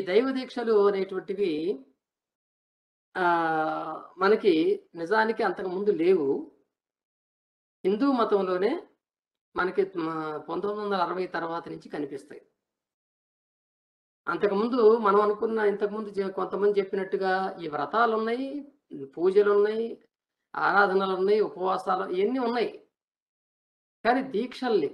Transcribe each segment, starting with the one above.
దైవ దీక్షలు అనేటువంటివి ఆ, మనకి నిజానికి అంతకుముందు లేవు హిందూ మతంలోనే మనకి పంతొమ్మిది వందల అరవై తర్వాత నుంచి కనిపిస్తాయి అంతకుముందు మనం అనుకున్న ఇంతకుముందు చె- కొంతమంది చెప్పినట్టుగా ఈ వ్రతాలు ఉన్నాయి పూజలు ఉన్నాయి ఆరాధనలు ఉన్నాయి ఉపవాసాలు ఇవన్నీ ఉన్నాయి కానీ దీక్షలు లేవు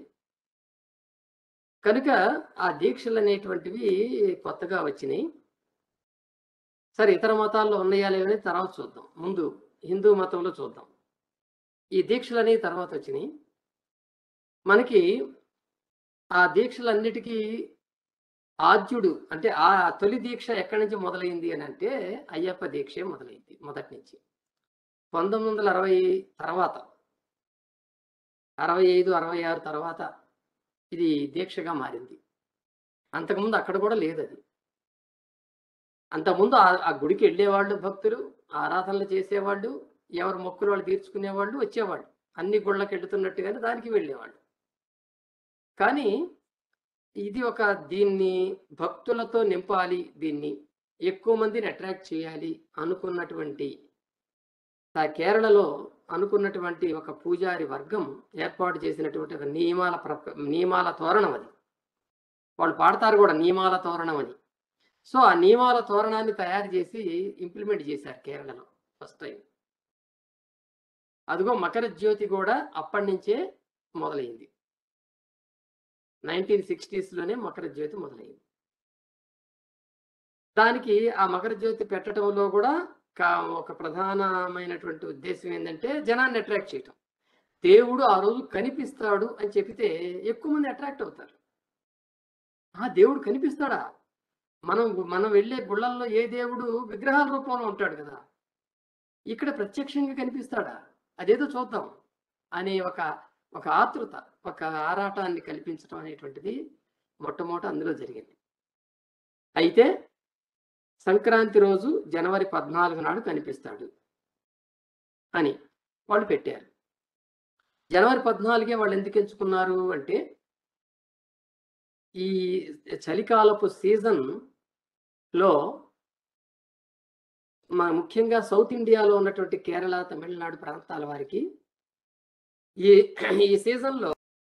కనుక ఆ దీక్షలు అనేటువంటివి కొత్తగా వచ్చినాయి సరే ఇతర మతాల్లో ఉన్నాయా లేవని తర్వాత చూద్దాం ముందు హిందూ మతంలో చూద్దాం ఈ దీక్షలు అనేవి తర్వాత వచ్చినాయి మనకి ఆ దీక్షలన్నిటికీ ఆద్యుడు అంటే ఆ తొలి దీక్ష ఎక్కడి నుంచి మొదలైంది అని అంటే అయ్యప్ప దీక్షే మొదలైంది మొదటి నుంచి పంతొమ్మిది వందల అరవై తర్వాత అరవై ఐదు అరవై ఆరు తర్వాత ఇది దీక్షగా మారింది అంతకుముందు అక్కడ కూడా లేదు అది అంతకుముందు ఆ ఆ గుడికి వెళ్ళేవాళ్ళు భక్తులు ఆరాధనలు చేసేవాళ్ళు ఎవరు మొక్కులు వాళ్ళు తీర్చుకునేవాళ్ళు వచ్చేవాళ్ళు అన్ని గుళ్ళకి వెళుతున్నట్టుగానే దానికి వెళ్ళేవాళ్ళు కానీ ఇది ఒక దీన్ని భక్తులతో నింపాలి దీన్ని ఎక్కువ మందిని అట్రాక్ట్ చేయాలి అనుకున్నటువంటి ఆ కేరళలో అనుకున్నటువంటి ఒక పూజారి వర్గం ఏర్పాటు చేసినటువంటి ఒక నియమాల ప్ర- నియమాల తోరణం అది వాళ్ళు పాడతారు కూడా నియమాల తోరణం అని సో ఆ నియమాల తోరణాన్ని తయారు చేసి ఇంప్లిమెంట్ చేశారు కేరళలో ఫస్ట్ టైం అదిగో మకర జ్యోతి కూడా అప్పటి నుంచే మొదలైంది నైన్టీన్ సిక్స్టీస్లోనే మకర జ్యోతి మొదలైంది దానికి ఆ మకర జ్యోతి పెట్టడంలో కూడా కా- ఒక ప్రధానమైనటువంటి ఉద్దేశం ఏంటంటే జనాన్ని అట్రాక్ట్ చేయటం దేవుడు ఆ రోజు కనిపిస్తాడు అని చెబితే ఎక్కువ మంది అట్రాక్ట్ అవుతారు ఆ దేవుడు కనిపిస్తాడా మనం మనం వెళ్ళే గుళ్ళల్లో ఏ దేవుడు విగ్రహాల రూపంలో ఉంటాడు కదా ఇక్కడ ప్రత్యక్షంగా కనిపిస్తాడా అదేదో చూద్దాం అనే ఒక ఒక ఆతృత ఒక ఆరాటాన్ని కల్పించడం అనేటువంటిది మొట్టమొదట అందులో జరిగింది అయితే సంక్రాంతి రోజు జనవరి పద్నాలుగు నాడు కనిపిస్తాడు అని వాళ్ళు పెట్టారు జనవరి పద్నాలుగే వాళ్ళు ఎందుకు ఎంచుకున్నారు అంటే ఈ చలికాలపు సీజన్ లో మా ముఖ్యంగా సౌత్ ఇండియాలో ఉన్నటువంటి కేరళ తమిళనాడు ప్రాంతాల వారికి ఈ ఈ సీజన్లో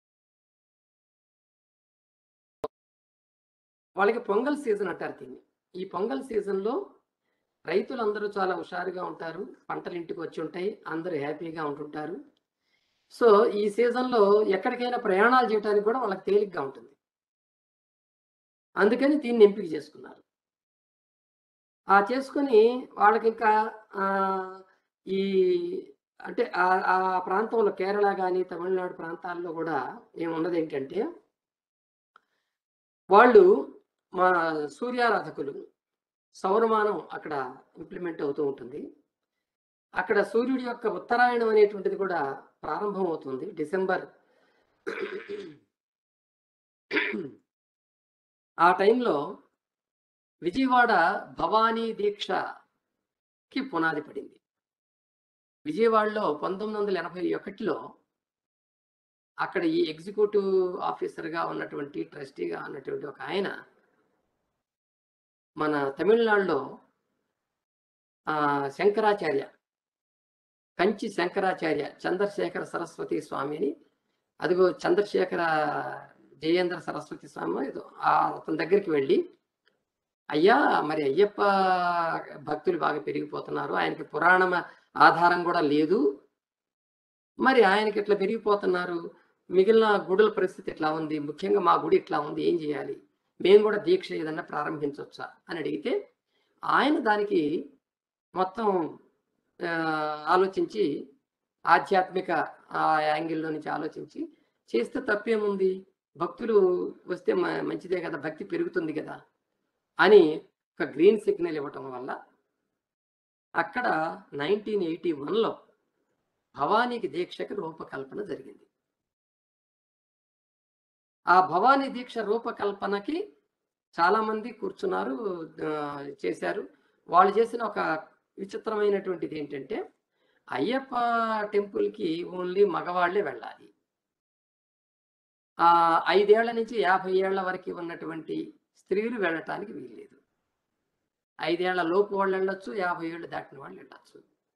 వాళ్ళకి పొంగల్ సీజన్ అంటారు దీన్ని ఈ పొంగల్ సీజన్లో రైతులందరూ చాలా హుషారుగా ఉంటారు పంటలు ఇంటికి వచ్చి ఉంటాయి అందరూ హ్యాపీగా ఉంటుంటారు సో ఈ సీజన్లో ఎక్కడికైనా ప్రయాణాలు చేయడానికి కూడా వాళ్ళకి తేలిగ్గా ఉంటుంది అందుకని దీన్ని ఎంపిక చేసుకున్నారు ఆ చేసుకొని వాళ్ళకి ఇంకా ఆ, ఈ అంటే ఆ ఆ ప్రాంతంలో కేరళ కానీ తమిళనాడు ప్రాంతాల్లో కూడా ఏమున్నది ఏంటంటే వాళ్ళు మా సూర్యారాధకులు సౌరమానం అక్కడ ఇంప్లిమెంట్ అవుతూ ఉంటుంది అక్కడ సూర్యుడి యొక్క ఉత్తరాయణం అనేటువంటిది కూడా ప్రారంభం అవుతుంది డిసెంబర్ ఆ టైంలో విజయవాడ భవానీ దీక్షకి పునాది పడింది విజయవాడలో పంతొమ్మిది వందల ఎనభై ఒకటిలో అక్కడ ఈ ఎగ్జిక్యూటివ్ ఆఫీసర్గా ఉన్నటువంటి ట్రస్టీగా ఉన్నటువంటి ఒక ఆయన మన తమిళనాడులో ఆ, శంకరాచార్య కంచి శంకరాచార్య చంద్రశేఖర సరస్వతి స్వామిని అదిగో చంద్రశేఖర జయేంద్ర సరస్వతి స్వామి ఏదో ఆ అతని దగ్గరికి వెళ్ళి అయ్యా మరి అయ్యప్ప భక్తులు బాగా పెరిగిపోతున్నారు ఆయనకి పురాణం ఆధారం కూడా లేదు మరి ఆయనకి ఇట్లా పెరిగిపోతున్నారు మిగిలిన గుడుల పరిస్థితి ఎట్లా ఉంది ముఖ్యంగా మా గుడి ఇట్లా ఉంది ఏం చేయాలి మేము కూడా దీక్ష ఏదన్నా ప్రారంభించవచ్చా అని అడిగితే ఆయన దానికి మొత్తం ఆ, ఆలోచించి ఆధ్యాత్మిక ఆ యాంగిల్లో నుంచి ఆలోచించి చేస్తే తప్పేముంది భక్తులు వస్తే మ- మంచిదే కదా భక్తి పెరుగుతుంది కదా అని ఒక గ్రీన్ సిగ్నల్ ఇవ్వటం వల్ల అక్కడ నైన్టీన్ ఎయిటీ వన్లో భవానీకి దీక్షకి రూపకల్పన జరిగింది ఆ భవానీ దీక్ష రూపకల్పనకి చాలా మంది కూర్చున్నారు ఆ, చేశారు వాళ్ళు చేసిన ఒక విచిత్రమైనటువంటిది ఏంటంటే అయ్యప్ప టెంపుల్కి ఓన్లీ మగవాళ్లే వెళ్ళాలి ఆ ఐదేళ్ల నుంచి యాభై ఏళ్ల వరకు ఉన్నటువంటి స్త్రీలు వెళ్ళటానికి వీల్లేదు ఐదేళ్ల లోపు వాళ్ళు వెళ్ళొచ్చు యాభై ఏళ్ళు దాటిన వాళ్ళు వెళ్ళొచ్చు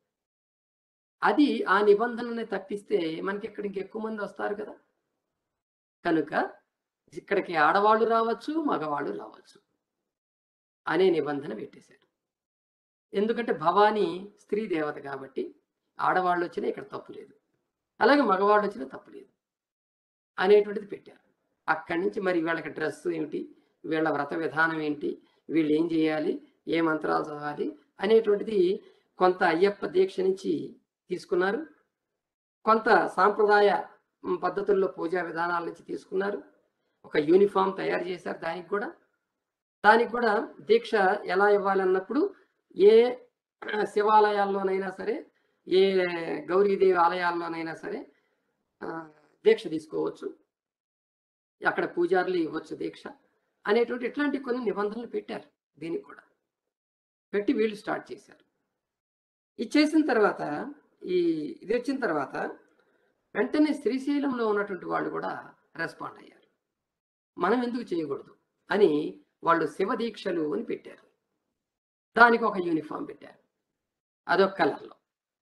అది ఆ నిబంధనని తప్పిస్తే మనకి ఇక్కడికి ఎక్కువ మంది వస్తారు కదా కనుక ఇక్కడికి ఆడవాళ్ళు రావచ్చు మగవాళ్ళు రావచ్చు అనే నిబంధన పెట్టేశారు ఎందుకంటే భవానీ స్త్రీ దేవత కాబట్టి ఆడవాళ్ళు వచ్చినా ఇక్కడ తప్పు లేదు అలాగే మగవాళ్ళు వచ్చినా తప్పు లేదు అనేటువంటిది పెట్టారు అక్కడి నుంచి మరి వీళ్ళకి డ్రెస్ ఏమిటి వీళ్ళ వ్రత విధానం ఏంటి వీళ్ళు ఏం చేయాలి ఏ మంత్రాలు చదవాలి అనేటువంటిది కొంత అయ్యప్ప దీక్ష నుంచి తీసుకున్నారు కొంత సాంప్రదాయ మ్, పద్ధతుల్లో పూజా విధానాల నుంచి తీసుకున్నారు ఒక యూనిఫామ్ తయారు చేశారు దానికి కూడా దానికి కూడా దీక్ష ఎలా ఇవ్వాలన్నప్పుడు ఏ శివాలయాల్లోనైనా సరే ఏ గౌరీదేవి ఆలయాల్లోనైనా సరే ఆ, దీక్ష తీసుకోవచ్చు అక్కడ పూజారులు ఇవ్వచ్చు దీక్ష అనేటువంటి ఇట్లాంటి కొన్ని నిబంధనలు పెట్టారు దీనికి కూడా పెట్టి వీళ్ళు స్టార్ట్ చేశారు ఇది చేసిన తర్వాత ఈ ఇది వచ్చిన తర్వాత వెంటనే శ్రీశైలంలో ఉన్నటువంటి వాళ్ళు కూడా రెస్పాండ్ అయ్యారు మనం ఎందుకు చేయకూడదు అని వాళ్ళు శివ దీక్షలు అని పెట్టారు దానికి ఒక యూనిఫామ్ పెట్టారు అదొక కలర్లో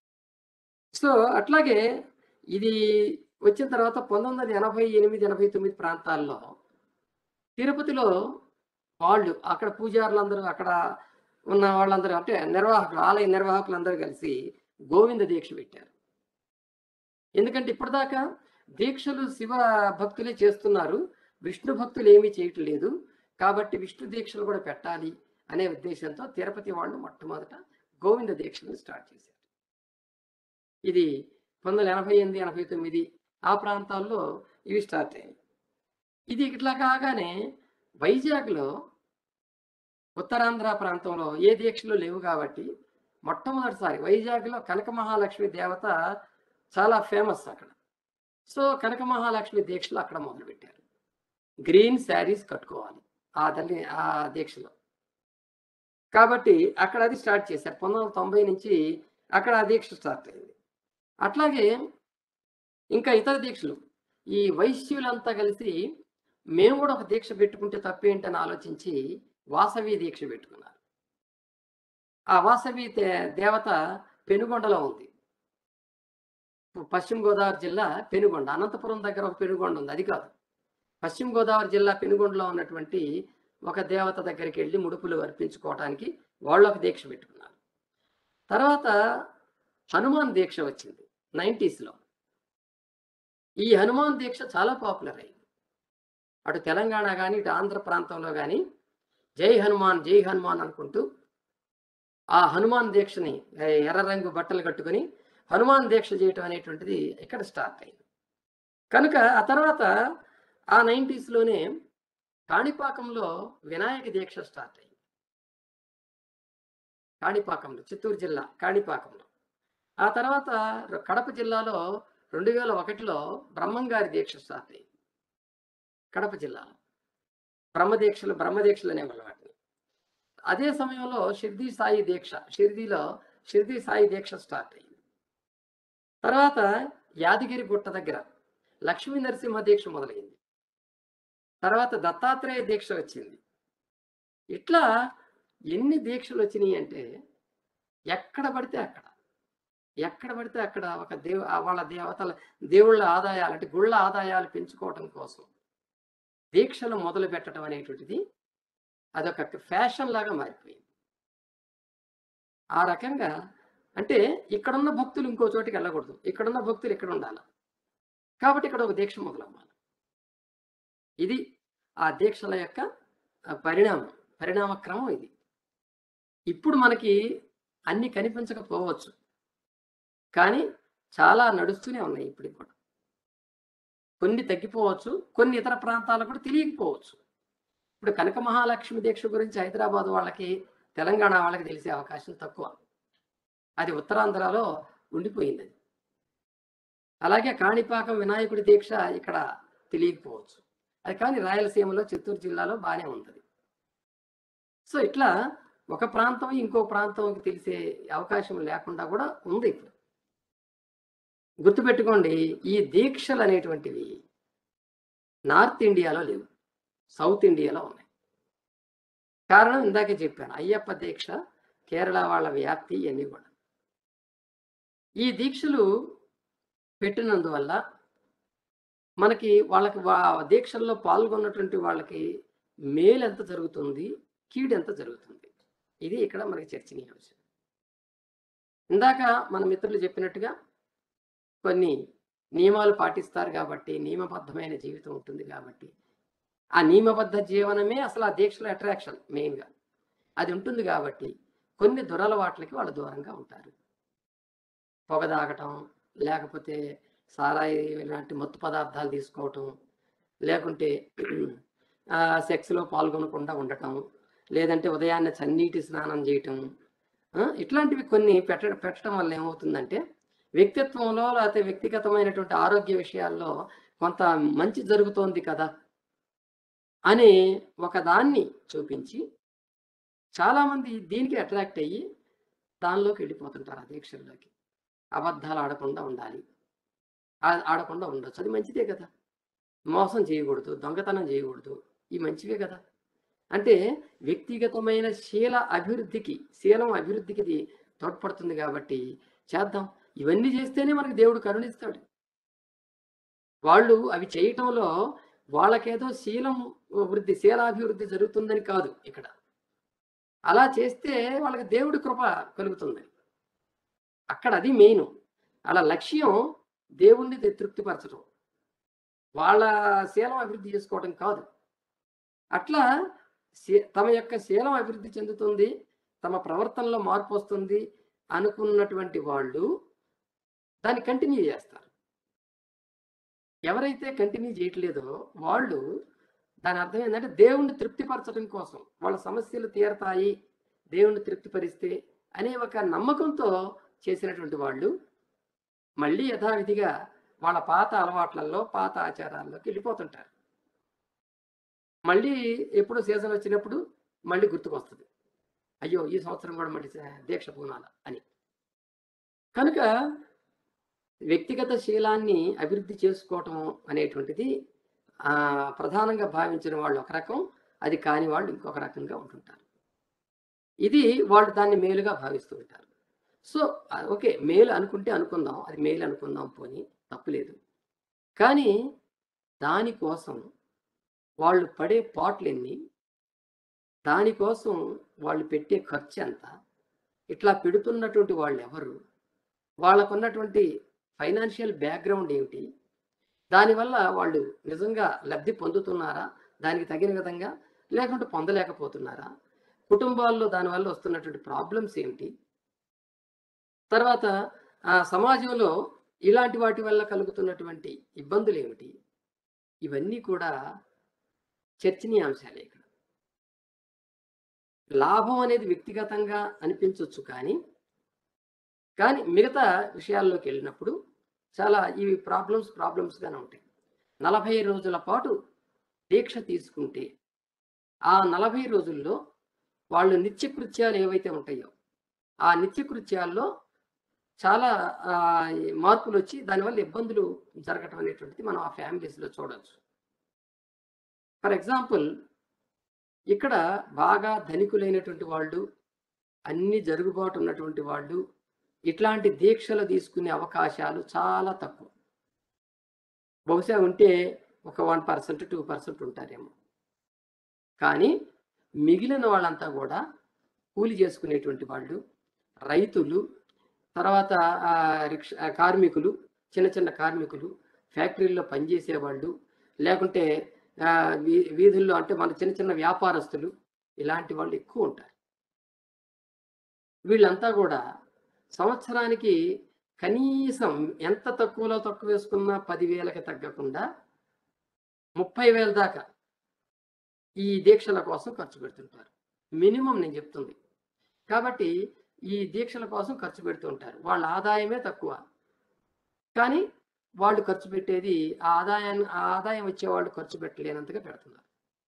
సో అట్లాగే ఇది వచ్చిన తర్వాత పంతొమ్మిది వందల ఎనభై ఎనిమిది ఎనభై తొమ్మిది ప్రాంతాల్లో తిరుపతిలో వాళ్ళు అక్కడ పూజారులందరూ అక్కడ ఉన్న వాళ్ళందరూ అంటే నిర్వాహకులు ఆలయ నిర్వాహకులందరూ కలిసి గోవింద దీక్ష పెట్టారు ఎందుకంటే ఇప్పటిదాకా దీక్షలు శివ భక్తులే చేస్తున్నారు విష్ణు భక్తులు ఏమీ చేయటం లేదు కాబట్టి విష్ణు దీక్షలు కూడా పెట్టాలి అనే ఉద్దేశంతో తిరుపతి వాళ్ళు మొట్టమొదట గోవింద దీక్షను స్టార్ట్ చేశారు ఇది పంతొమ్మిది వందల ఎనభై ఎనిమిది ఎనభై తొమ్మిది ఆ ప్రాంతాల్లో ఇవి స్టార్ట్ అయ్యాయి ఇది ఇట్లా కాగానే వైజాగ్లో ఉత్తరాంధ్ర ప్రాంతంలో ఏ దీక్షలు లేవు కాబట్టి మొట్టమొదటిసారి వైజాగ్లో కనక మహాలక్ష్మి దేవత చాలా ఫేమస్ అక్కడ సో కనక మహాలక్ష్మి దీక్షలు అక్కడ మొదలుపెట్టారు గ్రీన్ శారీస్ కట్టుకోవాలి ఆ తల్లి ఆ దీక్షలో కాబట్టి అక్కడ అది స్టార్ట్ చేశారు పంతొమ్మిది వందల తొంభై నుంచి అక్కడ ఆ దీక్ష స్టార్ట్ అయింది అట్లాగే ఇంకా ఇతర దీక్షలు ఈ వైశ్యులంతా కలిసి మేము కూడా ఒక దీక్ష పెట్టుకుంటే తప్పేంటని ఆలోచించి వాసవి దీక్ష పెట్టుకున్నారు ఆ వాసవి దే- దేవత పెనుగొండలో ఉంది పశ్చిమ గోదావరి జిల్లా పెనుగొండ అనంతపురం దగ్గర ఒక పెనుగొండ ఉంది అది కాదు పశ్చిమ గోదావరి జిల్లా పెనుగొండలో ఉన్నటువంటి ఒక దేవత దగ్గరికి వెళ్ళి ముడుపులు అర్పించుకోవడానికి వాళ్ళు ఒక దీక్ష పెట్టుకున్నారు తర్వాత హనుమాన్ దీక్ష వచ్చింది నైంటీస్లో ఈ హనుమాన్ దీక్ష చాలా పాపులర్ అయింది అటు తెలంగాణ కానీ ఇటు ఆంధ్ర ప్రాంతంలో కానీ జై హనుమాన్ జై హనుమాన్ అనుకుంటూ ఆ హనుమాన్ దీక్షని ఏ, ఎర్ర రంగు బట్టలు కట్టుకొని హనుమాన్ దీక్ష చేయటం అనేటువంటిది ఇక్కడ స్టార్ట్ అయింది కనుక ఆ తర్వాత ఆ నైంటీస్లోనే కాణిపాకంలో వినాయక దీక్ష స్టార్ట్ అయింది కాణిపాకంలో చిత్తూరు జిల్లా కాణిపాకంలో ఆ తర్వాత కడప జిల్లాలో రెండు వేల ఒకటిలో బ్రహ్మంగారి దీక్ష స్టార్ట్ అయింది కడప జిల్లాలో బ్రహ్మదీక్షలు బ్రహ్మదీక్షలు అనేవాళ్ళు వాటిని అదే సమయంలో షిర్దీ సాయి దీక్ష షిర్దీలో షిర్దీ సాయి దీక్ష స్టార్ట్ అయింది తర్వాత యాదగిరి గుట్ట దగ్గర లక్ష్మీ నరసింహ దీక్ష మొదలైంది తర్వాత దత్తాత్రేయ దీక్ష వచ్చింది ఇట్లా ఎన్ని దీక్షలు వచ్చినాయి అంటే ఎక్కడ పడితే అక్కడ ఎక్కడ పడితే అక్కడ ఒక దేవ ఆ వాళ్ళ దేవతల దేవుళ్ళ ఆదాయాలు అంటే గుళ్ళ ఆదాయాలు పెంచుకోవటం కోసం దీక్షలు మొదలు పెట్టడం అనేటువంటిది అదొక ఫ్యాషన్ లాగా మారిపోయింది ఆ రకంగా అంటే ఇక్కడున్న భక్తులు ఇంకో చోటికి వెళ్ళకూడదు ఇక్కడున్న భక్తులు ఇక్కడ ఉండాలి కాబట్టి ఇక్కడ ఒక దీక్ష మొదలవ్వాలి ఇది ఆ దీక్షల యొక్క ఆ, పరిణామం పరిణామ క్రమం ఇది ఇప్పుడు మనకి అన్ని కనిపించకపోవచ్చు కానీ చాలా నడుస్తూనే ఉన్నాయి ఇప్పటికి కూడా కొన్ని తగ్గిపోవచ్చు కొన్ని ఇతర ప్రాంతాలకు కూడా తెలియకపోవచ్చు ఇప్పుడు కనక మహాలక్ష్మి దీక్ష గురించి హైదరాబాద్ వాళ్ళకి తెలంగాణ వాళ్ళకి తెలిసే అవకాశం తక్కువ అది ఉత్తరాంధ్రలో ఉండిపోయింది అది అలాగే కాణిపాకం వినాయకుడి దీక్ష ఇక్కడ తెలియకపోవచ్చు అది కానీ రాయలసీమలో చిత్తూరు జిల్లాలో బాగానే ఉంటుంది సో ఇట్లా ఒక ప్రాంతం ఇంకో ప్రాంతంకి తెలిసే అవకాశం లేకుండా కూడా ఉంది ఇప్పుడు గుర్తుపెట్టుకోండి ఈ దీక్షలు అనేటువంటివి నార్త్ ఇండియాలో లేవు సౌత్ ఇండియాలో ఉన్నాయి కారణం ఇందాకే చెప్పాను అయ్యప్ప దీక్ష కేరళ వాళ్ళ వ్యాప్తి ఇవన్నీ కూడా ఈ దీక్షలు పెట్టినందువల్ల మనకి వాళ్ళకి వా- దీక్షల్లో పాల్గొన్నటువంటి వాళ్ళకి మేలు ఎంత జరుగుతుంది కీడు ఎంత జరుగుతుంది ఇది ఇక్కడ మనకి చర్చనీయాంశం ఇందాక మన మిత్రులు చెప్పినట్టుగా కొన్ని నియమాలు పాటిస్తారు కాబట్టి నియమబద్ధమైన జీవితం ఉంటుంది కాబట్టి ఆ నియమబద్ధ జీవనమే అసలు ఆ దీక్షల అట్రాక్షన్ మెయిన్గా అది ఉంటుంది కాబట్టి కొన్ని దురలవాట్లకి వాళ్ళు దూరంగా ఉంటారు పొగ తాగటం లేకపోతే సారాయి లాంటి మత్తు పదార్థాలు తీసుకోవటం లేకుంటే ఆ, సెక్స్లో పాల్గొనకుండా ఉండటం లేదంటే ఉదయాన్నే చన్నీటి స్నానం చేయటం ఆ, ఇట్లాంటివి కొన్ని పెట్ట పెట్టడం వల్ల ఏమవుతుందంటే వ్యక్తిత్వంలో లేకపోతే వ్యక్తిగతమైనటువంటి ఆరోగ్య విషయాల్లో కొంత మంచి జరుగుతోంది కదా అని ఒక దాన్ని చూపించి చాలామంది దీనికి అట్రాక్ట్ అయ్యి దానిలోకి వెళ్ళిపోతుంటారు ఆ దీక్షల్లోకి అబద్ధాలు ఆడకుండా ఉండాలి ఆ- ఆడకుండా ఉండొచ్చు అది మంచిదే కదా మోసం చేయకూడదు దొంగతనం చేయకూడదు ఈ మంచివే కదా అంటే వ్యక్తిగతమైన శీల అభివృద్ధికి శీలం అభివృద్ధికి ఇది తోడ్పడుతుంది కాబట్టి చేద్దాం ఇవన్నీ చేస్తేనే మనకి దేవుడు కరుణిస్తాడు వాళ్ళు అవి చేయటంలో వాళ్ళకేదో శీలం వృద్ధి శీలాభివృద్ధి జరుగుతుందని కాదు ఇక్కడ అలా చేస్తే వాళ్ళకి దేవుడి కృప కలుగుతుంది అక్కడ అది మెయిన్ వాళ్ళ లక్ష్యం దేవుణ్ణి తే- తృప్తిపరచడం వాళ్ళ శీలం అభివృద్ధి చేసుకోవడం కాదు అట్లా శీ- తమ యొక్క శీలం అభివృద్ధి చెందుతుంది తమ ప్రవర్తనలో మార్పు వస్తుంది అనుకున్నటువంటి వాళ్ళు దాన్ని కంటిన్యూ చేస్తారు ఎవరైతే కంటిన్యూ చేయట్లేదో వాళ్ళు దాని అర్థం ఏంటంటే దేవుణ్ణి తృప్తిపరచడం కోసం వాళ్ళ సమస్యలు తీరతాయి దేవుణ్ణి తృప్తిపరిస్తే అనే ఒక నమ్మకంతో చేసినటువంటి వాళ్ళు మళ్ళీ యథావిధిగా వాళ్ళ పాత అలవాట్లలో పాత ఆచారాల్లోకి వెళ్ళిపోతుంటారు మళ్ళీ ఎప్పుడు సీజన్ వచ్చినప్పుడు మళ్ళీ గుర్తుకొస్తుంది అయ్యో ఈ సంవత్సరం కూడా మళ్ళీ దీక్ష పూనాల అని కనుక వ్యక్తిగత శీలాన్ని అభివృద్ధి చేసుకోవటం అనేటువంటిది ఆ, ప్రధానంగా భావించిన వాళ్ళు ఒక రకం అది కాని వాళ్ళు ఇంకొక రకంగా ఉంటుంటారు ఇది వాళ్ళు దాన్ని మేలుగా భావిస్తూ ఉంటారు సో ఆ, ఓకే మేలు అనుకుంటే అనుకుందాం అది మేలు అనుకుందాం పోని తప్పులేదు కానీ దానికోసం వాళ్ళు పడే పాటలు ఎన్ని దానికోసం వాళ్ళు పెట్టే ఖర్చు ఎంత ఇట్లా పెడుతున్నటువంటి వాళ్ళు ఎవరు వాళ్ళకున్నటువంటి ఫైనాన్షియల్ బ్యాక్గ్రౌండ్ ఏమిటి దానివల్ల వాళ్ళు నిజంగా లబ్ధి పొందుతున్నారా దానికి తగిన విధంగా లేకుంటే పొందలేకపోతున్నారా కుటుంబాల్లో దానివల్ల వస్తున్నటువంటి ప్రాబ్లమ్స్ ఏమిటి తర్వాత ఆ సమాజంలో ఇలాంటి వాటి వల్ల కలుగుతున్నటువంటి ఇబ్బందులు ఏమిటి ఇవన్నీ కూడా చర్చనీయాంశాలే ఇక్కడ లాభం అనేది వ్యక్తిగతంగా అనిపించవచ్చు కానీ కానీ మిగతా విషయాల్లోకి వెళ్ళినప్పుడు చాలా ఇవి ప్రాబ్లమ్స్ ప్రాబ్లమ్స్గానే ఉంటాయి నలభై రోజుల పాటు దీక్ష తీసుకుంటే ఆ నలభై రోజుల్లో వాళ్ళు నిత్యకృత్యాలు ఏవైతే ఉంటాయో ఆ నిత్యకృత్యాల్లో చాలా ఆ, మార్పులు వచ్చి దానివల్ల ఇబ్బందులు జరగటం అనేటువంటిది మనం ఆ ఫ్యామిలీస్లో చూడవచ్చు ఫర్ ఎగ్జాంపుల్ ఇక్కడ బాగా ధనికులైనటువంటి వాళ్ళు అన్ని జరుగుబాటు ఉన్నటువంటి వాళ్ళు ఇట్లాంటి దీక్షలు తీసుకునే అవకాశాలు చాలా తక్కువ బహుశా ఉంటే ఒక వన్ పర్సెంట్ టూ పర్సెంట్ ఉంటారేమో కానీ మిగిలిన వాళ్ళంతా కూడా కూలి చేసుకునేటువంటి వాళ్ళు రైతులు తర్వాత ఆ, రిక్షా ఆ, కార్మికులు చిన్న చిన్న కార్మికులు ఫ్యాక్టరీల్లో పనిచేసే వాళ్ళు లేకుంటే ఆ, వీ- వీధుల్లో అంటే మన చిన్న చిన్న వ్యాపారస్తులు ఇలాంటి వాళ్ళు ఎక్కువ ఉంటారు వీళ్ళంతా కూడా సంవత్సరానికి కనీసం ఎంత తక్కువలో తక్కువ వేసుకున్నా పదివేలకి తగ్గకుండా ముప్పై వేల దాకా ఈ దీక్షల కోసం ఖర్చు పెడుతుంటారు మినిమం నేను చెప్తుంది కాబట్టి ఈ దీక్షల కోసం ఖర్చు పెడుతూ ఉంటారు వాళ్ళ ఆదాయమే తక్కువ కానీ వాళ్ళు ఖర్చు పెట్టేది ఆ ఆదాయాన్ని ఆ ఆదాయం వచ్చే వాళ్ళు ఖర్చు పెట్టలేనంతగా పెడుతున్నారు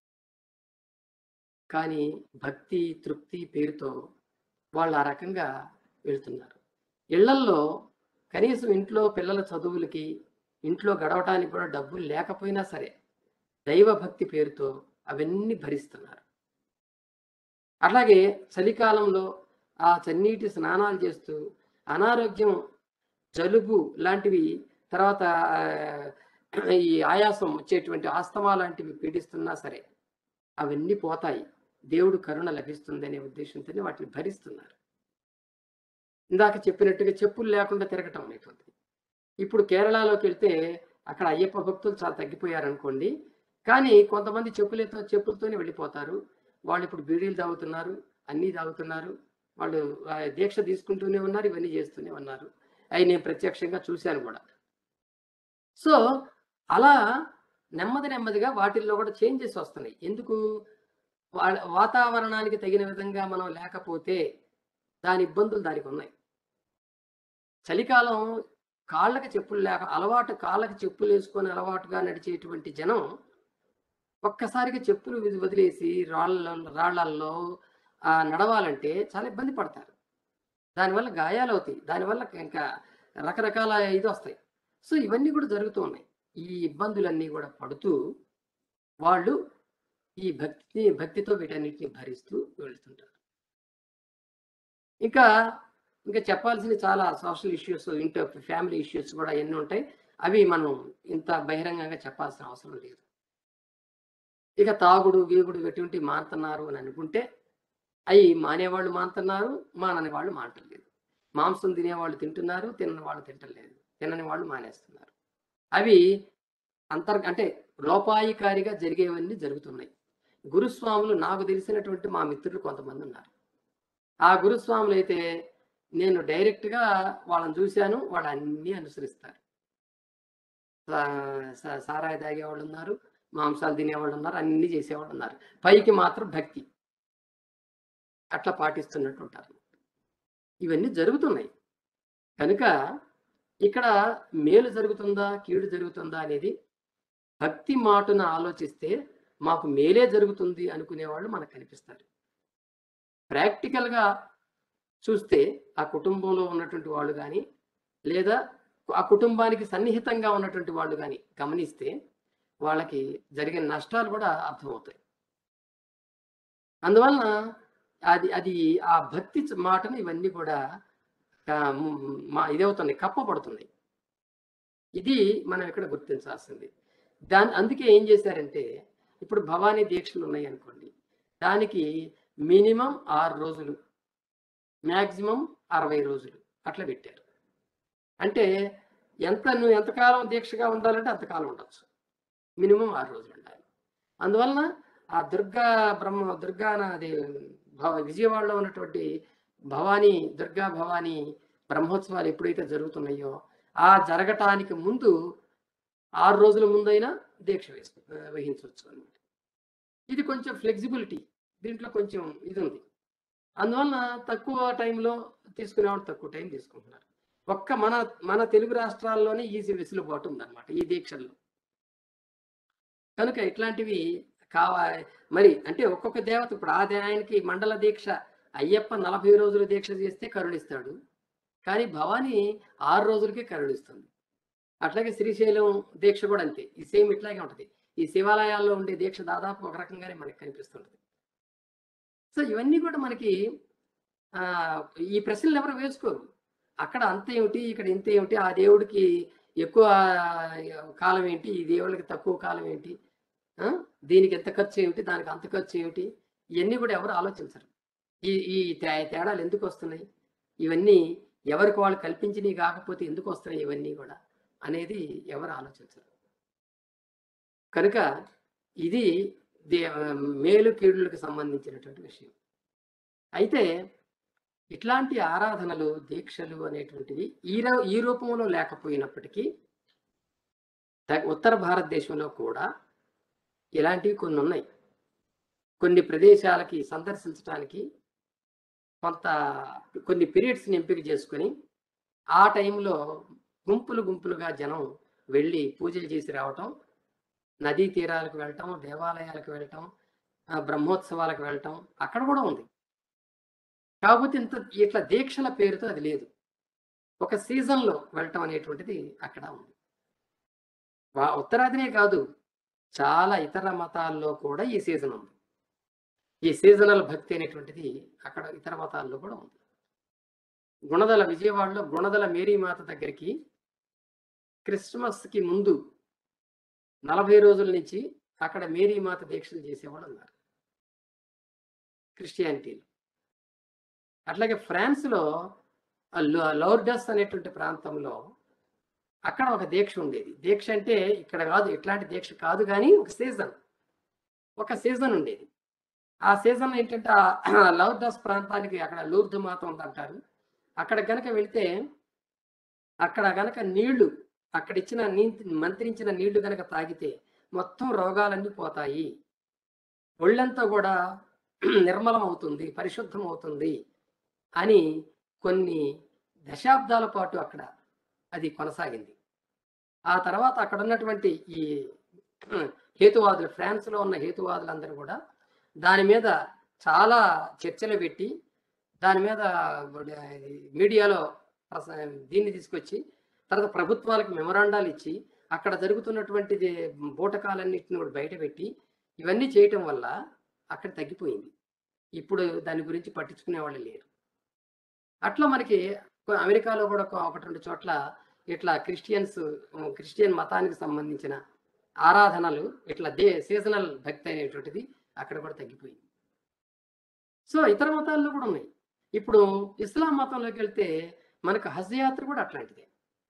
కానీ భక్తి తృప్తి పేరుతో వాళ్ళు ఆ రకంగా వెళ్తున్నారు ఇళ్లల్లో కనీసం ఇంట్లో పిల్లల చదువులకి ఇంట్లో గడవటానికి కూడా డబ్బులు లేకపోయినా సరే దైవ భక్తి పేరుతో అవన్నీ భరిస్తున్నారు అట్లాగే చలికాలంలో ఆ చన్నీటి స్నానాలు చేస్తూ అనారోగ్యం జలుబు లాంటివి తర్వాత ఆ, ఈ ఆయాసం వచ్చేటువంటి ఆస్తమా లాంటివి పీడిస్తున్నా సరే అవన్నీ పోతాయి దేవుడు కరుణ లభిస్తుంది అనే ఉద్దేశంతోనే వాటిని భరిస్తున్నారు ఇందాక చెప్పినట్టుగా చెప్పులు లేకుండా తిరగటం అనేటువంటిది ఇప్పుడు కేరళలోకి వెళ్తే అక్కడ అయ్యప్ప భక్తులు చాలా తగ్గిపోయారు అనుకోండి కానీ కొంతమంది చెప్పులతో చెప్పులతోనే వెళ్ళిపోతారు వాళ్ళు ఇప్పుడు బీడీలు తాగుతున్నారు అన్నీ తాగుతున్నారు వాళ్ళు ఆ, దీక్ష తీసుకుంటూనే ఉన్నారు ఇవన్నీ చేస్తూనే ఉన్నారు అవి నేను ప్రత్యక్షంగా చూశాను కూడా సో అలా నెమ్మది నెమ్మదిగా వాటిల్లో కూడా చేంజెస్ వస్తున్నాయి ఎందుకు వా- వాతావరణానికి తగిన విధంగా మనం లేకపోతే దాని ఇబ్బందులు దానికి ఉన్నాయి చలికాలం కాళ్ళకి చెప్పులు లేక అలవాటు కాళ్ళకి చెప్పులు వేసుకొని అలవాటుగా నడిచేటువంటి జనం ఒక్కసారిగా చెప్పులు విది- వదిలేసి రాళ్ళ రాళ్లల్లో ఆ, నడవాలంటే చాలా ఇబ్బంది పడతారు దానివల్ల గాయాలు అవుతాయి దానివల్ల ఇంకా రకరకాల ఇది వస్తాయి సో ఇవన్నీ కూడా జరుగుతూ ఉన్నాయి ఈ ఇబ్బందులన్నీ కూడా పడుతూ వాళ్ళు ఈ భక్తి భక్తితో వీటన్నిటిని భరిస్తూ వెళ్తుంటారు ఇంకా ఇంకా చెప్పాల్సిన చాలా సోషల్ ఇష్యూస్ ఇంట్లో ఫ్యామిలీ ఇష్యూస్ కూడా ఎన్ని ఉంటాయి అవి మనం ఇంత బహిరంగంగా చెప్పాల్సిన అవసరం లేదు ఇక తాగుడు గీగుడు ఎటువంటి మానుతున్నారు అని అనుకుంటే అవి మానేవాళ్ళు మానుతున్నారు మానని వాళ్ళు మానట్లేదు మాంసం తినేవాళ్ళు తింటున్నారు తినని వాళ్ళు తింటలేదు తినని వాళ్ళు మానేస్తున్నారు అవి అంతర్ అంటే లోపాయికారిగా జరిగేవన్నీ జరుగుతున్నాయి గురుస్వాములు నాకు తెలిసినటువంటి మా మిత్రులు కొంతమంది ఉన్నారు ఆ గురుస్వాములు అయితే నేను డైరెక్ట్గా వాళ్ళని చూశాను వాళ్ళు అన్నీ అనుసరిస్తారు సా- సా- సారాయి తాగేవాళ్ళు ఉన్నారు మాంసాలు తినేవాళ్ళు ఉన్నారు అన్నీ చేసేవాళ్ళు ఉన్నారు పైకి మాత్రం భక్తి అట్లా పాటిస్తున్నట్టు ఉంటారు ఇవన్నీ జరుగుతున్నాయి కనుక ఇక్కడ మేలు జరుగుతుందా కీడు జరుగుతుందా అనేది భక్తి మాటున ఆలోచిస్తే మాకు మేలే జరుగుతుంది అనుకునే వాళ్ళు మనకు కనిపిస్తారు ప్రాక్టికల్గా చూస్తే ఆ కుటుంబంలో ఉన్నటువంటి వాళ్ళు కానీ లేదా ఆ కుటుంబానికి సన్నిహితంగా ఉన్నటువంటి వాళ్ళు కానీ గమనిస్తే వాళ్ళకి జరిగిన నష్టాలు కూడా అర్థమవుతాయి అందువలన అది అది ఆ భక్తి చ- మాటను ఇవన్నీ కూడా ఆ, మ్, మా ఇదవుతున్నాయి కప్పబడుతున్నాయి ఇది మనం ఇక్కడ గుర్తించాల్సింది దాని అందుకే ఏం చేశారంటే ఇప్పుడు భవానీ దీక్షలు ఉన్నాయి అనుకోండి దానికి మినిమం ఆరు రోజులు మ్యాక్సిమం అరవై రోజులు అట్లా పెట్టారు అంటే ఎంత నువ్వు ఎంతకాలం దీక్షగా ఉండాలంటే అంతకాలం ఉండొచ్చు మినిమం ఆరు రోజులు ఉండాలి అందువలన ఆ దుర్గా బ్రహ్మ దుర్గా అది భవ- విజయవాడలో ఉన్నటువంటి భవానీ దుర్గా భవానీ బ్రహ్మోత్సవాలు ఎప్పుడైతే జరుగుతున్నాయో ఆ జరగటానికి ముందు ఆరు రోజుల ముందైనా దీక్ష వేసు వహించవచ్చు అనమాట ఇది కొంచెం ఫ్లెక్సిబిలిటీ దీంట్లో కొంచెం ఇది ఉంది అందువలన తక్కువ టైంలో తీసుకునేవాడు తక్కువ టైం తీసుకుంటున్నారు ఒక్క మన మన తెలుగు రాష్ట్రాల్లోనే ఈ వెసులుబాటు ఉందన్నమాట ఈ దీక్షల్లో కనుక ఇట్లాంటివి కావా మరి అంటే ఒక్కొక్క దేవత ఇప్పుడు ఆ ఆయనకి మండల దీక్ష అయ్యప్ప నలభై రోజుల దీక్ష చేస్తే కరుణిస్తాడు కానీ భవానీ ఆరు రోజులకే కరుణిస్తుంది అట్లాగే శ్రీశైలం దీక్ష కూడా అంతే ఈ సేమ్ ఇట్లాగే ఉంటుంది ఈ శివాలయాల్లో ఉండే దీక్ష దాదాపు ఒక రకంగానే మనకి కనిపిస్తుంటుంది సో ఇవన్నీ కూడా మనకి ఆ, ఈ ప్రశ్నలు ఎవరు వేసుకోరు అక్కడ అంత ఏమిటి ఇక్కడ ఇంత ఏమిటి ఆ దేవుడికి ఎక్కువ కాలం ఏంటి ఈ దేవుడికి తక్కువ కాలం ఏంటి ఆ? దీనికి ఎంత ఖర్చు ఏమిటి దానికి అంత ఖర్చు ఏమిటి ఇవన్నీ కూడా ఎవరు ఆలోచించరు ఈ ఈ తే- తేడాలు ఎందుకు వస్తున్నాయి ఇవన్నీ ఎవరికి వాళ్ళు కల్పించినవి కాకపోతే ఎందుకు వస్తున్నాయి ఇవన్నీ కూడా అనేది ఎవరు ఆలోచించరు కనుక ఇది దే- మేలు కీడులకు సంబంధించినటువంటి విషయం అయితే ఇట్లాంటి ఆరాధనలు దీక్షలు అనేటువంటివి ఈ రూ- ఈ రూపంలో లేకపోయినప్పటికీ ద- ఉత్తర భారతదేశంలో కూడా ఇలాంటివి కొన్ని ఉన్నాయి కొన్ని ప్రదేశాలకి సందర్శించడానికి కొంత కొన్ని పీరియడ్స్ని ఎంపిక చేసుకొని ఆ టైంలో గుంపులు గుంపులుగా జనం వెళ్ళి పూజలు చేసి రావటం నదీ తీరాలకు వెళ్ళటం దేవాలయాలకు వెళ్ళటం ఆ, బ్రహ్మోత్సవాలకు వెళ్ళటం అక్కడ కూడా ఉంది కాకపోతే ఇంత ఇట్లా దీక్షల పేరుతో అది లేదు ఒక సీజన్లో వెళ్ళటం అనేటువంటిది అక్కడ ఉంది వా- ఉత్తరాదినే కాదు చాలా ఇతర మతాల్లో కూడా ఈ సీజన్ ఉంది ఈ సీజనల్ భక్తి అనేటువంటిది అక్కడ ఇతర మతాల్లో కూడా ఉంది గుణదల విజయవాడలో గుణదల మేరీమాత దగ్గరికి క్రిస్మస్కి ముందు నలభై రోజుల నుంచి అక్కడ మేరీమాత దీక్షలు చేసేవాళ్ళు ఉన్నారు క్రిస్టియానిటీలో అట్లాగే ఫ్రాన్స్లో ఆ లో- లౌర్డస్ అనేటువంటి ప్రాంతంలో అక్కడ ఒక దీక్ష ఉండేది దీక్ష అంటే ఇక్కడ కాదు ఇట్లాంటి దీక్ష కాదు కానీ ఒక సీజన్ ఒక సీజన్ ఉండేది ఆ సీజన్ ఏంటంటే ఆ లౌర్డస్ ప్రాంతానికి అక్కడ లూర్దు మాత ఉందంటారు అక్కడ గనక వెళితే అక్కడ గనక నీళ్లు అక్కడ ఇచ్చిన నీ మంత్రించిన నీళ్లు గనక తాగితే మొత్తం రోగాలన్నీ పోతాయి ఒళ్ళంతా కూడా నిర్మలం అవుతుంది పరిశుద్ధం అవుతుంది అని కొన్ని దశాబ్దాల పాటు అక్కడ అది కొనసాగింది ఆ తర్వాత అక్కడ ఉన్నటువంటి ఈ హేతువాదులు ఫ్రాన్స్లో ఉన్న హేతువాదులందరూ కూడా దాని మీద చాలా చర్చలు పెట్టి దాని మీద మీడియాలో ప్రస- దీన్ని తీసుకొచ్చి తర్వాత ప్రభుత్వాలకు మెమరాండాలు ఇచ్చి అక్కడ జరుగుతున్నటువంటి బూటకాలన్నింటిని కూడా బయట పెట్టి ఇవన్నీ చేయటం వల్ల అక్కడ తగ్గిపోయింది ఇప్పుడు దాని గురించి పట్టించుకునే వాళ్ళు లేరు అట్లా మనకి కొ- అమెరికాలో కూడా ఒక ఒకటి రెండు చోట్ల ఇట్లా క్రిస్టియన్స్ ఉమ్, క్రిస్టియన్ మతానికి సంబంధించిన ఆరాధనలు ఇట్లా దే సీజనల్ భక్తి అనేటువంటిది అక్కడ కూడా తగ్గిపోయింది సో ఇతర మతాల్లో కూడా ఉన్నాయి ఇప్పుడు ఇస్లాం మతంలోకి వెళ్తే మనకు హజ్ యాత్ర కూడా అట్లాంటిదే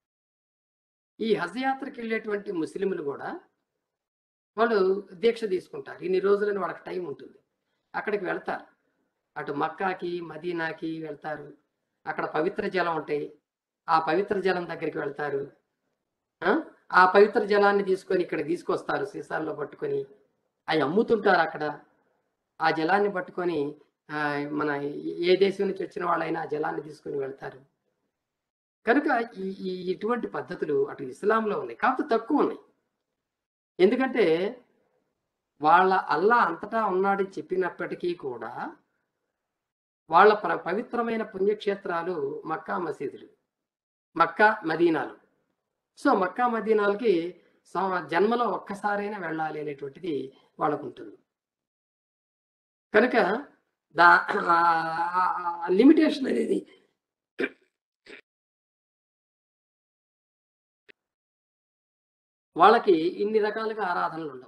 ఈ హజ్ యాత్రకి వెళ్ళేటువంటి ముస్లింలు కూడా వాళ్ళు దీక్ష తీసుకుంటారు ఇన్ని రోజులని వాళ్ళకి టైం ఉంటుంది అక్కడికి వెళ్తారు అటు మక్కాకి మదీనాకి వెళ్తారు అక్కడ పవిత్ర జలం ఉంటాయి ఆ పవిత్ర జలం దగ్గరికి వెళ్తారు ఆ? ఆ పవిత్ర జలాన్ని తీసుకొని ఇక్కడ తీసుకొస్తారు సీసాల్లో పట్టుకొని అవి అమ్ముతుంటారు అక్కడ ఆ జలాన్ని పట్టుకొని ఆ, మన ఏ దేశం నుంచి వచ్చిన వాళ్ళైనా ఆ జలాన్ని తీసుకొని వెళ్తారు కనుక ఈ ఈ ఇటువంటి పద్ధతులు అటు ఇస్లాంలో ఉన్నాయి కాకపోతే తక్కువ ఉన్నాయి ఎందుకంటే వాళ్ళ అల్లా అంతటా ఉన్నాడని చెప్పినప్పటికీ కూడా వాళ్ళ ప్ర- పవిత్రమైన పుణ్యక్షేత్రాలు మక్కా మసీదులు మక్కా మదీనాలు సో మక్కా మదీనాలకి సం- జన్మలో ఒక్కసారైనా వెళ్ళాలి అనేటువంటిది వాళ్ళకు ఉంటుంది కనుక దా లిమిటేషన్ అనేది వాళ్ళకి ఇన్ని రకాలుగా ఆరాధనలు ఉండవు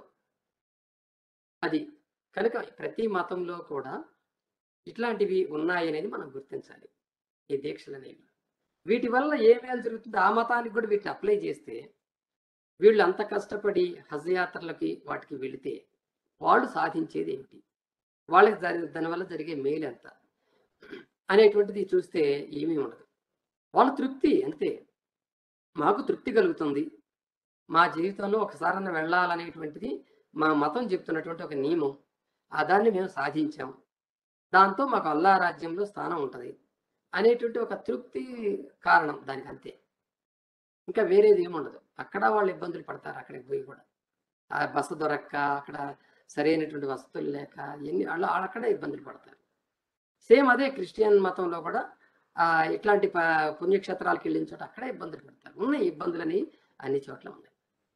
అది కనుక ప్రతి మతంలో కూడా ఇట్లాంటివి ఉన్నాయి అనేది మనం గుర్తించాలి ఈ దీక్షలు అనేవి వీటి వల్ల ఏ మేలు జరుగుతుందో ఆ మతానికి కూడా వీటిని అప్లై చేస్తే వీళ్ళు అంత కష్టపడి హజ్ యాత్రలకి వాటికి వెళితే వాళ్ళు సాధించేది ఏమిటి వాళ్ళకి దాని దానివల్ల జరిగే మేలు ఎంత అనేటువంటిది చూస్తే ఏమీ ఉండదు వాళ్ళ తృప్తి అంతే మాకు తృప్తి కలుగుతుంది మా జీవితంలో ఒకసారన్నా వెళ్ళాలనేటువంటిది మా మతం చెప్తున్నటువంటి ఒక నియమం ఆ దాన్ని మేము సాధించాం దాంతో మాకు అల్లా రాజ్యంలో స్థానం ఉంటుంది అనేటువంటి ఒక తృప్తి కారణం దానికి అంతే ఇంకా వేరేది ఏముండదు అక్కడ వాళ్ళు ఇబ్బందులు పడతారు అక్కడికి పోయి కూడా ఆ బస్సు దొరక్క అక్కడ సరైనటువంటి వసతులు లేక ఎన్ని వాళ్ళు అక్కడే ఇబ్బందులు పడతారు సేమ్ అదే క్రిస్టియన్ మతంలో కూడా ఆ, ఇట్లాంటి ప- పుణ్యక్షేత్రాలకు వెళ్ళిన చోట అక్కడే ఇబ్బందులు పడతారు ఉన్నాయి ఇబ్బందులని అన్ని చోట్ల ఉన్నాయి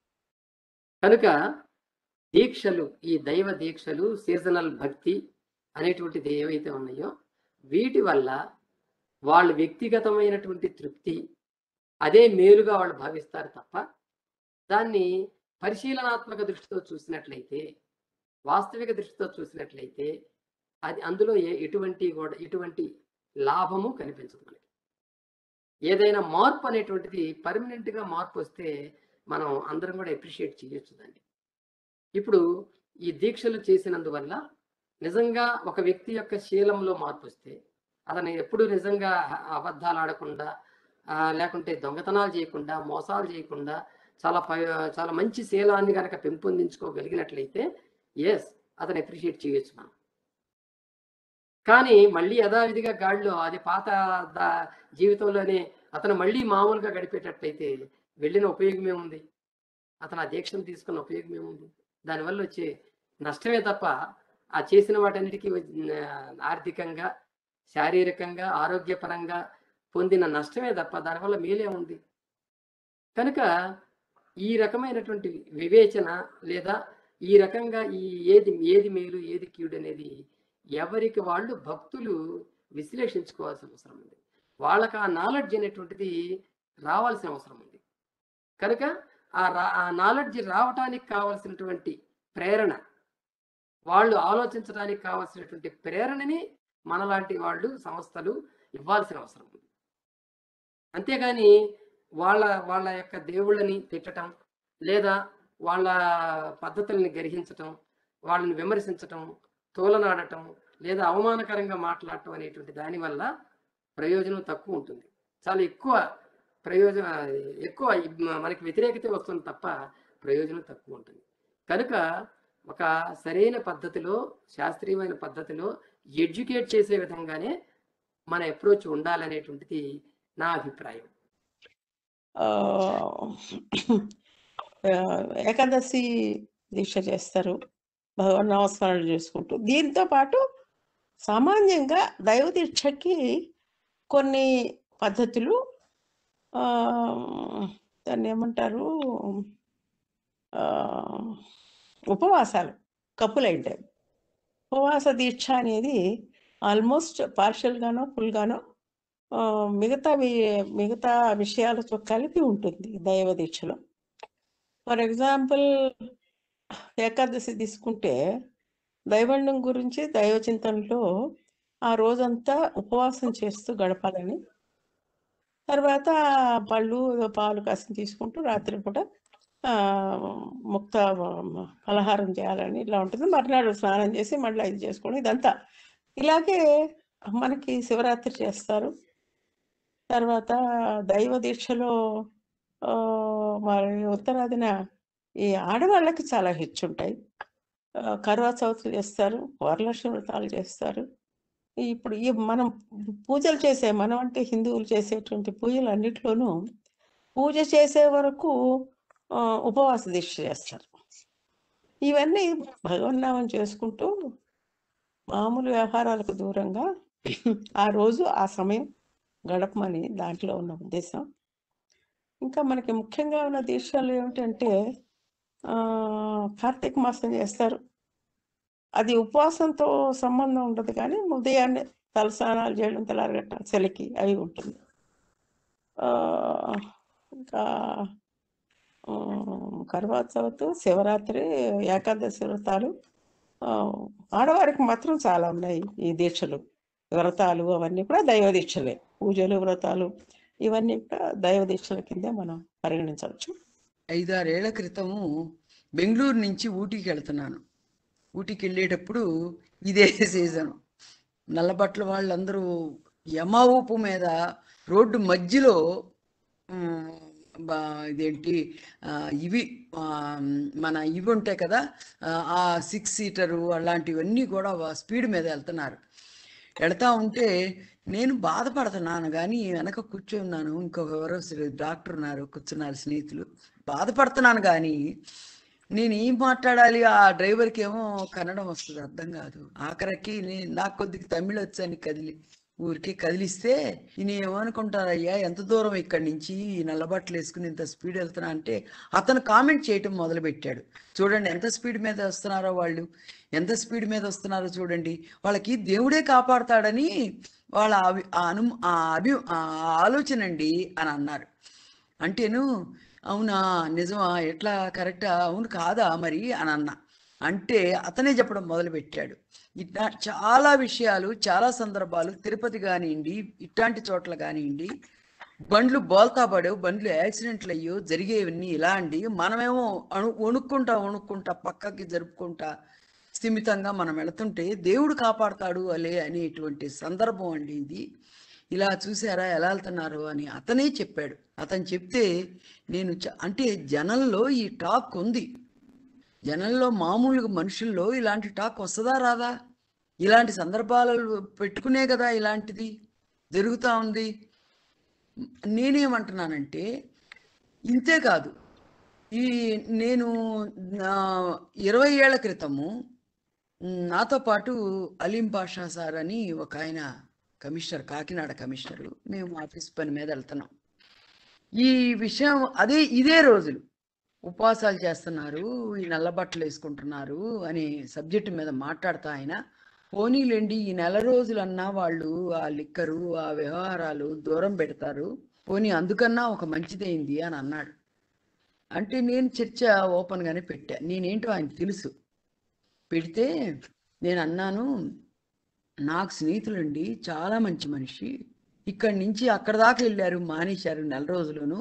కనుక దీక్షలు ఈ దైవ దీక్షలు సీజనల్ భక్తి అనేటువంటిది ఏవైతే ఉన్నాయో వీటి వల్ల వాళ్ళు వ్యక్తిగతమైనటువంటి తృప్తి అదే మేలుగా వాళ్ళు భావిస్తారు తప్ప దాన్ని పరిశీలనాత్మక దృష్టితో చూసినట్లయితే వాస్తవిక దృష్టితో చూసినట్లయితే అది అందులో ఏ ఎటువంటి కూడా ఎటువంటి లాభము కనిపించదు మనకి ఏదైనా మార్పు అనేటువంటిది పర్మనెంట్గా మార్పు వస్తే మనం అందరం కూడా అప్రిషియేట్ చేయొచ్చు దాన్ని ఇప్పుడు ఈ దీక్షలు చేసినందువల్ల నిజంగా ఒక వ్యక్తి యొక్క శీలంలో మార్పు వస్తే అతను ఎప్పుడు నిజంగా అబద్ధాలు ఆడకుండా ఆ, లేకుంటే దొంగతనాలు చేయకుండా మోసాలు చేయకుండా చాలా ప- చాలా మంచి శీలాన్ని కనుక పెంపొందించుకోగలిగినట్లయితే ఎస్ అతను అప్రిషియేట్ చేయొచ్చు మనం కానీ మళ్ళీ యథావిధిగా గాడిలో అది పాత దా- జీవితంలోనే అతను మళ్ళీ మామూలుగా గడిపేటట్లయితే వెళ్ళిన ఉపయోగం ఏముంది అతను ఆ దీక్షను తీసుకున్న ఉపయోగం ఏముంది దానివల్ల వచ్చే నష్టమే తప్ప ఆ చేసిన వాటన్నిటికీ వచ్చి- ఆర్థికంగా శారీరకంగా ఆరోగ్యపరంగా పొందిన నష్టమే తప్ప దానివల్ల మేలే ఉంది కనుక ఈ రకమైనటువంటి వివేచన లేదా ఈ రకంగా ఈ ఏది ఏది మేలు ఏది కీడు అనేది ఎవరికి వాళ్ళు భక్తులు విశ్లేషించుకోవాల్సిన అవసరం ఉంది వాళ్ళకి ఆ నాలెడ్జ్ అనేటువంటిది రావాల్సిన అవసరం ఉంది కనుక ఆ రా ఆ నాలెడ్జ్ రావటానికి కావాల్సినటువంటి ప్రేరణ వాళ్ళు ఆలోచించడానికి కావాల్సినటువంటి ప్రేరణని మనలాంటి వాళ్ళు సంస్థలు ఇవ్వాల్సిన అవసరం ఉంది అంతేగాని వాళ్ళ వాళ్ళ యొక్క దేవుళ్ళని తిట్టటం లేదా వాళ్ళ పద్ధతుల్ని గ్రహించటం వాళ్ళని విమర్శించటం తోలనాడటం లేదా అవమానకరంగా మాట్లాడటం అనేటువంటి దానివల్ల ప్రయోజనం తక్కువ ఉంటుంది చాలా ఎక్కువ ప్రయోజన ఎక్కువ ఇబ్- మనకి వ్యతిరేకత వస్తుంది తప్ప ప్రయోజనం తక్కువ ఉంటుంది కనుక ఒక సరైన పద్ధతిలో శాస్త్రీయమైన పద్ధతిలో ఎడ్యుకేట్ చేసే విధంగానే మన అప్రోచ్ ఉండాలనేటువంటిది నా అభిప్రాయం ఆ, ఆ, ఏకాదశి దీక్ష చేస్తారు భగవన్ నమస్కారాలు చేసుకుంటూ దీంతో పాటు సామాన్యంగా దైవ దీక్షకి కొన్ని పద్ధతులు ఆ, దాన్ని ఏమంటారు ఆ, ఉపవాసాలు కప్పులైన టైం ఉపవాస దీక్ష అనేది ఆల్మోస్ట్ పార్షియల్గానో ఫుల్గానో ఆ, మిగతా వి- మిగతా విషయాలతో కలిపి ఉంటుంది దైవ దీక్షలో ఫర్ ఎగ్జాంపుల్ ఏకాదశి తీసుకుంటే దైవండం గురించి దైవ చింతనలో ఆ రోజంతా ఉపవాసం చేస్తూ గడపాలని తర్వాత పళ్ళు ఏదో పాలు కాసిన తీసుకుంటూ రాత్రి కూడా ఆ, ముక్త పలహారం చేయాలని ఇలా ఉంటుంది మర్నాడు స్నానం చేసి మళ్ళీ ఇది చేసుకోవడం ఇదంతా ఇలాగే మనకి శివరాత్రి చేస్తారు తర్వాత దైవ దీక్షలో ఆ, మరి ఉత్తరాదిన ఈ ఆడవాళ్ళకి చాలా హెచ్చుంటాయి ఆ, కరువా చౌతులు చేస్తారు వరలక్ష్మి వ్రతాలు చేస్తారు ఇప్పుడు ఈ మనం పూజలు చేసే మనం అంటే హిందువులు చేసేటువంటి పూజలు అన్నిట్లోనూ పూజ చేసే వరకు ఆ, ఉపవాస దీక్ష చేస్తారు ఇవన్నీ భగవన్నామం చేసుకుంటూ మామూలు వ్యవహారాలకు దూరంగా ఆ రోజు ఆ సమయం గడపమని దాంట్లో ఉన్న ఉద్దేశం ఇంకా మనకి ముఖ్యంగా ఉన్న దీక్షలు ఏమిటంటే ఆ, కార్తీక మాసం చేస్తారు అది ఉపవాసంతో సంబంధం ఉండదు కానీ ఉదయాన్నే తలస్నానాలు చేయడం తెల్లారగట్ట చలికి అవి ఉంటుంది ఆ, ఇంకా కర్వా చౌత్ శివరాత్రి ఏకాదశి వ్రతాలు ఆ, ఆడవారికి మాత్రం చాలా ఉన్నాయి ఈ దీక్షలు వ్రతాలు అవన్నీ కూడా దైవ దీక్షలే పూజలు వ్రతాలు ఇవన్నీ కూడా దైవ దీక్షల కిందే మనం పరిగణించవచ్చు ఐదారేళ్ల క్రితము బెంగళూరు నుంచి ఊటీకి వెళ్తున్నాను ఊటీకి వెళ్ళేటప్పుడు ఇదే సీజన్ నల్లబట్టల వాళ్ళందరూ యమ ఊపు మీద రోడ్డు మధ్యలో ఉమ్, బా- ఇదేంటి ఆ, ఇవి ఆ, మన ఇవి ఉంటాయి కదా ఆ, ఆ సిక్స్ సీటరు అలాంటివన్నీ కూడా వా- స్పీడ్ మీద వెళ్తున్నారు వెళ్తా ఉంటే నేను బాధపడుతున్నాను కానీ వెనక కూర్చున్నాను ఇంకొక ఎవరో శ్రీ- డాక్టర్ ఉన్నారు కూర్చున్నారు స్నేహితులు బాధపడుతున్నాను కానీ నేను ఏం మాట్లాడాలి ఆ డ్రైవర్కి ఏమో కన్నడం వస్తుంది అర్థం కాదు ఆఖరికి నే- నాకు కొద్దిగా తమిళ వచ్చని కదిలి ఊరికి కదిలిస్తే ఈయన ఏమనుకుంటారయ్యా ఎంత దూరం ఇక్కడి నుంచి ఈ నల్లబట్టలు వేసుకుని ఇంత స్పీడ్ వెళ్తున్నా అంటే అతను కామెంట్ చేయటం మొదలుపెట్టాడు చూడండి ఎంత స్పీడ్ మీద వస్తున్నారో వాళ్ళు ఎంత స్పీడ్ మీద వస్తున్నారో చూడండి వాళ్ళకి దేవుడే కాపాడతాడని వాళ్ళ అవి ఆ అను ఆ అభి ఆ ఆలోచన అండి అని అన్నారు అంటేను అవునా నిజమా ఎట్లా కరెక్టా అవును కాదా మరి అని అన్నా అంటే అతనే చెప్పడం మొదలుపెట్టాడు ఇట్లా చాలా విషయాలు చాలా సందర్భాలు తిరుపతి కానివ్వండి ఇట్లాంటి చోట్ల కానివ్వండి బండ్లు బోల్తా పడేవు బండ్లు యాక్సిడెంట్లు అయ్యో జరిగేవన్నీ ఇలా అండి మనమేమో అణు వణుక్కుంటా వణుక్కుంటా పక్కకి జరుపుకుంటా స్థిమితంగా మనం వెళుతుంటే దేవుడు కాపాడతాడు అలే అనేటువంటి సందర్భం అండి ఇది ఇలా చూసారా ఎలా వెళ్తున్నారు అని అతనే చెప్పాడు అతను చెప్తే నేను చ- అంటే జనంలో ఈ టాక్ ఉంది జనంలో మామూలుగా మనుషుల్లో ఇలాంటి టాక్ వస్తుందా రాదా ఇలాంటి సందర్భాలు పెట్టుకునే కదా ఇలాంటిది జరుగుతూ ఉంది నేనేమంటున్నానంటే ఇంతే కాదు ఈ నేను నా ఇరవై ఏళ్ల క్రితము మ్, నాతో పాటు అలీం పాషా సార్ అని ఒక ఆయన కమిషనర్ కాకినాడ కమిషనరు మేము ఆఫీస్ పని మీద వెళ్తున్నాం ఈ విషయం అదే ఇదే రోజులు ఉపవాసాలు చేస్తున్నారు ఈ నల్ల బట్టలు వేసుకుంటున్నారు అనే సబ్జెక్టు మీద మాట్లాడుతూ ఆయన పోనీలేండి ఈ నెల రోజులన్నా వాళ్ళు ఆ లిక్కరు ఆ వ్యవహారాలు దూరం పెడతారు పోనీ అందుకన్నా ఒక మంచిదైంది అని అన్నాడు అంటే నేను చర్చ ఓపెన్గానే పెట్టా నేనేంటో ఆయనకు తెలుసు పెడితే నేను అన్నాను నాకు స్నేహితులండి చాలా మంచి మనిషి ఇక్కడి నుంచి అక్కడ దాకా వెళ్ళారు మానేశారు నెల రోజులును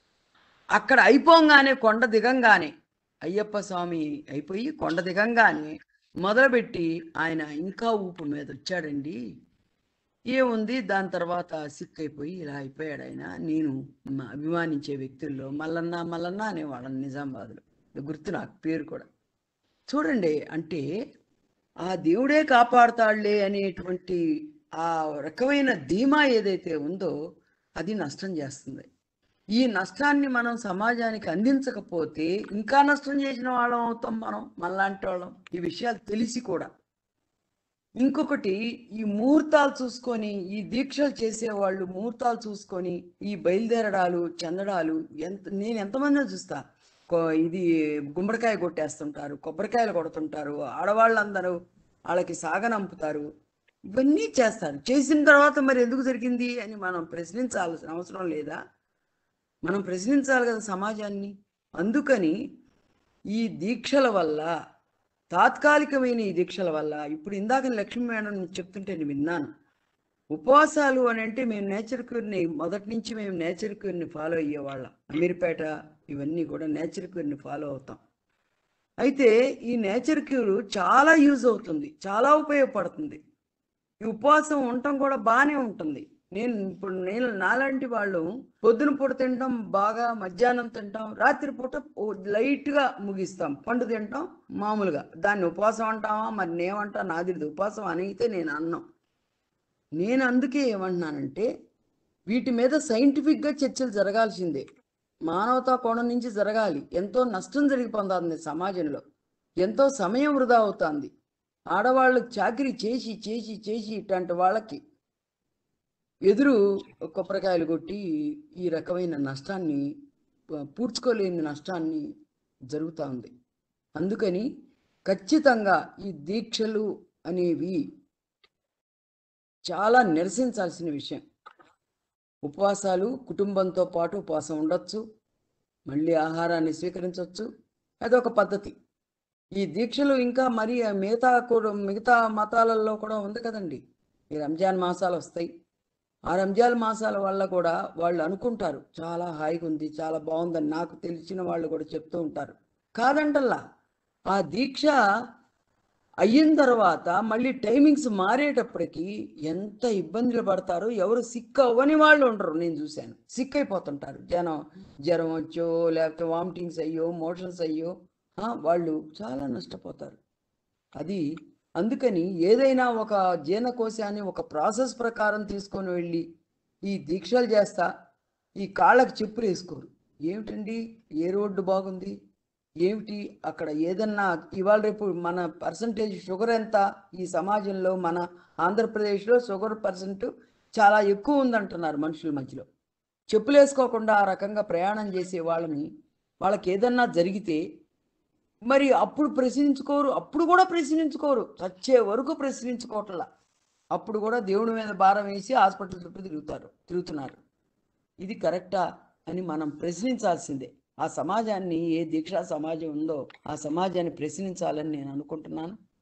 అక్కడ అయిపోగానే కొండ దిగంగానే అయ్యప్ప స్వామి అయిపోయి కొండ దిగంగానే మొదలుపెట్టి ఆయన ఇంకా ఊపు మీద వచ్చాడండి ఏముంది దాని తర్వాత సిక్ అయిపోయి ఇలా అయిపోయాడు ఆయన నేను మా అభిమానించే వ్యక్తుల్లో మల్లన్న మల్లన్న అనేవాళ్ళని నిజామాబాద్లో గుర్తు నాకు పేరు కూడా చూడండి అంటే ఆ దేవుడే కాపాడుతాడులే అనేటువంటి ఆ రకమైన ధీమా ఏదైతే ఉందో అది నష్టం చేస్తుంది ఈ నష్టాన్ని మనం సమాజానికి అందించకపోతే ఇంకా నష్టం చేసిన వాళ్ళం అవుతాం మనం మనలాంటి వాళ్ళం ఈ విషయాలు తెలిసి కూడా ఇంకొకటి ఈ ముహూర్తాలు చూసుకొని ఈ దీక్షలు చేసేవాళ్ళు ముహూర్తాలు చూసుకొని ఈ బయలుదేరడాలు చెందడాలు ఎంత నేను ఎంతమందిని చూస్తా కొ- ఇది గుమ్మడికాయ కొట్టేస్తుంటారు కొబ్బరికాయలు కొడుతుంటారు ఆడవాళ్ళందరూ వాళ్ళకి సాగనంపుతారు ఇవన్నీ చేస్తారు చేసిన తర్వాత మరి ఎందుకు జరిగింది అని మనం ప్రశ్నించాల్సిన అవసరం లేదా మనం ప్రశ్నించాలి కదా సమాజాన్ని అందుకని ఈ దీక్షల వల్ల తాత్కాలికమైన ఈ దీక్షల వల్ల ఇప్పుడు ఇందాక లక్ష్మీ మేడం చెప్తుంటే నేను విన్నాను ఉపవాసాలు అని అంటే మేము నేచర్ క్యూర్ని మొదటి నుంచి మేము నేచర్ క్యూర్ని ఫాలో అయ్యేవాళ్ళం అమీర్పేట ఇవన్నీ కూడా నేచర్ క్యూర్ని ఫాలో అవుతాం అయితే ఈ నేచర్ క్యూర్ చాలా యూజ్ అవుతుంది చాలా ఉపయోగపడుతుంది ఈ ఉపవాసం ఉండటం కూడా బాగానే ఉంటుంది నేను ఇప్పుడు నేను నాలాంటి వాళ్ళు పొద్దున పూట తింటాం బాగా మధ్యాహ్నం తింటాం రాత్రి పూట ఓ- లైట్గా ముగిస్తాం పండు తింటాం మామూలుగా దాన్ని ఉపవాసం అంటామా మరి నేమంటా నాది ఇది ఉపవాసం అనిగితే నేను అన్నం నేను అందుకే ఏమంటున్నానంటే వీటి మీద సైంటిఫిక్గా చర్చలు జరగాల్సిందే మానవతా కోణం నుంచి జరగాలి ఎంతో నష్టం జరిగిపోతుంది సమాజంలో ఎంతో సమయం వృధా అవుతుంది ఆడవాళ్ళు చాకరీ చేసి చేసి చేసి ఇట్లాంటి వాళ్ళకి ఎదురు కొబ్బరికాయలు కొట్టి ఈ రకమైన నష్టాన్ని ప- పూడ్చుకోలేని నష్టాన్ని జరుగుతూ ఉంది అందుకని ఖచ్చితంగా ఈ దీక్షలు అనేవి చాలా నిరసించాల్సిన విషయం ఉపవాసాలు కుటుంబంతో పాటు ఉపవాసం ఉండొచ్చు మళ్ళీ ఆహారాన్ని స్వీకరించవచ్చు అదొక పద్ధతి ఈ దీక్షలు ఇంకా మరి మిగతా కూడా మిగతా మతాలలో కూడా ఉంది కదండి ఈ రంజాన్ మాసాలు వస్తాయి ఆ రంజాన్ మాసాల వల్ల కూడా వాళ్ళు అనుకుంటారు చాలా హాయిగా ఉంది చాలా బాగుందని నాకు తెలిసిన వాళ్ళు కూడా చెప్తూ ఉంటారు కాదంటల్లా ఆ దీక్ష అయిన తర్వాత మళ్ళీ టైమింగ్స్ మారేటప్పటికి ఎంత ఇబ్బందులు పడతారో ఎవరు సిక్ అవ్వని వాళ్ళు ఉండరు నేను చూశాను సిక్ అయిపోతుంటారు జనం జ్వరం వచ్చో లేకపోతే వామిటింగ్స్ అయ్యో మోషన్స్ అయ్యో ఆ, వాళ్ళు చాలా నష్టపోతారు అది అందుకని ఏదైనా ఒక జీర్ణకోశాన్ని ఒక ప్రాసెస్ ప్రకారం తీసుకొని వెళ్ళి ఈ దీక్షలు చేస్తా ఈ కాళ్ళకి చెప్పులు వేసుకోరు ఏమిటండి ఏ రోడ్డు బాగుంది ఏమిటి అక్కడ ఏదన్నా ఇవాళ రేపు మన పర్సంటేజ్ షుగర్ ఎంత ఈ సమాజంలో మన ఆంధ్రప్రదేశ్లో షుగర్ పర్సెంట్ చాలా ఎక్కువ ఉందంటున్నారు మనుషుల మధ్యలో చెప్పులు వేసుకోకుండా ఆ రకంగా ప్రయాణం చేసే వాళ్ళని వాళ్ళకి ఏదన్నా జరిగితే మరి అప్పుడు ప్రశ్నించుకోరు అప్పుడు కూడా ప్రశ్నించుకోరు చచ్చే వరకు ప్రశ్నించుకోవట్లా అప్పుడు కూడా దేవుడి మీద భారం వేసి హాస్పిటల్ చుట్టూ తిరుగుతారు తిరుగుతున్నారు ఇది కరెక్టా అని మనం ప్రశ్నించాల్సిందే ఆ సమాజాన్ని ఏ దీక్షా సమాజం ఉందో ఆ సమాజాన్ని ప్రశ్నించాలని నేను అనుకుంటున్నాను